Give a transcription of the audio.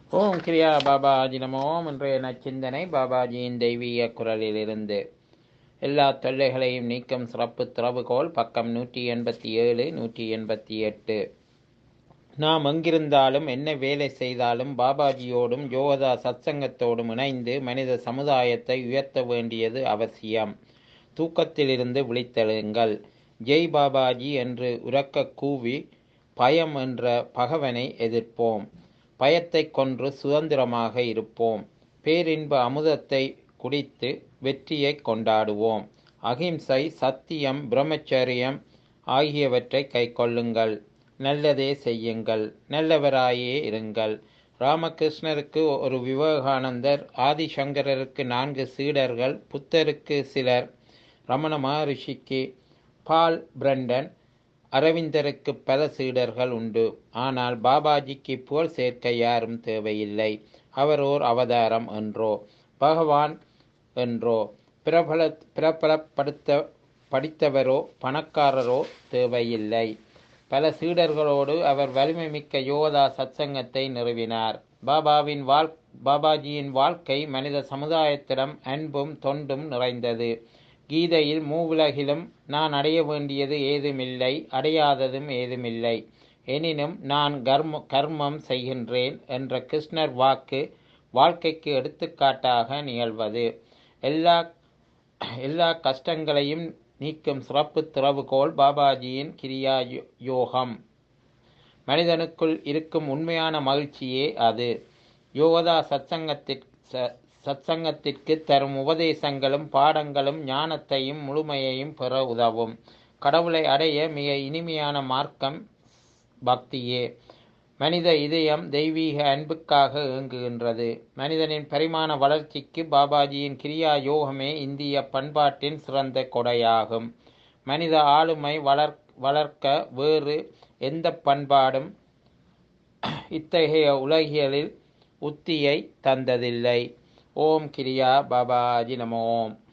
ஓம் கிரியா பாபாஜி நமோம் இன்றைய நச்சிந்தனை பாபாஜியின் தெய்வீக குரலிலிருந்து எல்லா தொல்லைகளையும் நீக்கும் சிறப்பு திறவுகோல் பக்கம் நூற்றி எண்பத்தி ஏழு நூற்றி எண்பத்தி எட்டு நாம் எங்கிருந்தாலும் என்ன வேலை செய்தாலும் பாபாஜியோடும் யோகதா சத்சங்கத்தோடும் இணைந்து மனித சமுதாயத்தை உயர்த்த வேண்டியது அவசியம் தூக்கத்திலிருந்து விழித்தெழுங்கள் ஜெய் பாபாஜி என்று உரக்க கூவி பயம் என்ற பகவனை எதிர்ப்போம் பயத்தை கொன்று சுதந்திரமாக இருப்போம் பேரின்ப அமுதத்தை குடித்து வெற்றியை கொண்டாடுவோம் அகிம்சை சத்தியம் பிரம்மச்சரியம் ஆகியவற்றை கைக்கொள்ளுங்கள் நல்லதே செய்யுங்கள் நல்லவராயே இருங்கள் ராமகிருஷ்ணருக்கு ஒரு விவேகானந்தர் ஆதிசங்கரருக்கு நான்கு சீடர்கள் புத்தருக்கு சிலர் ரமண மகரிஷிக்கு பால் பிரண்டன் அரவிந்தருக்கு பல சீடர்கள் உண்டு ஆனால் பாபாஜிக்கு புகழ் சேர்க்க யாரும் தேவையில்லை அவர் ஓர் அவதாரம் என்றோ பகவான் என்றோ பிரபல பிரபலப்படுத்த படித்தவரோ பணக்காரரோ தேவையில்லை பல சீடர்களோடு அவர் வலிமை மிக்க யோகதா சத்சங்கத்தை நிறுவினார் பாபாவின் வாழ் பாபாஜியின் வாழ்க்கை மனித சமுதாயத்திடம் அன்பும் தொண்டும் நிறைந்தது கீதையில் மூவுலகிலும் நான் அடைய வேண்டியது ஏதுமில்லை அடையாததும் ஏதுமில்லை எனினும் நான் கர்ம கர்மம் செய்கின்றேன் என்ற கிருஷ்ணர் வாக்கு வாழ்க்கைக்கு எடுத்துக்காட்டாக நிகழ்வது எல்லா எல்லா கஷ்டங்களையும் நீக்கும் சிறப்பு திறவுகோல் பாபாஜியின் கிரியா யோகம் மனிதனுக்குள் இருக்கும் உண்மையான மகிழ்ச்சியே அது யோகதா சத்சங்கத்திற்கு சத்சங்கத்திற்கு தரும் உபதேசங்களும் பாடங்களும் ஞானத்தையும் முழுமையையும் பெற உதவும் கடவுளை அடைய மிக இனிமையான மார்க்கம் பக்தியே மனித இதயம் தெய்வீக அன்புக்காக இயங்குகின்றது மனிதனின் பரிமாண வளர்ச்சிக்கு பாபாஜியின் கிரியா யோகமே இந்திய பண்பாட்டின் சிறந்த கொடையாகும் மனித ஆளுமை வளர் வளர்க்க வேறு எந்த பண்பாடும் இத்தகைய உலகியலில் உத்தியை தந்ததில்லை ஓம் கிரியா பாபாஜி நமோம்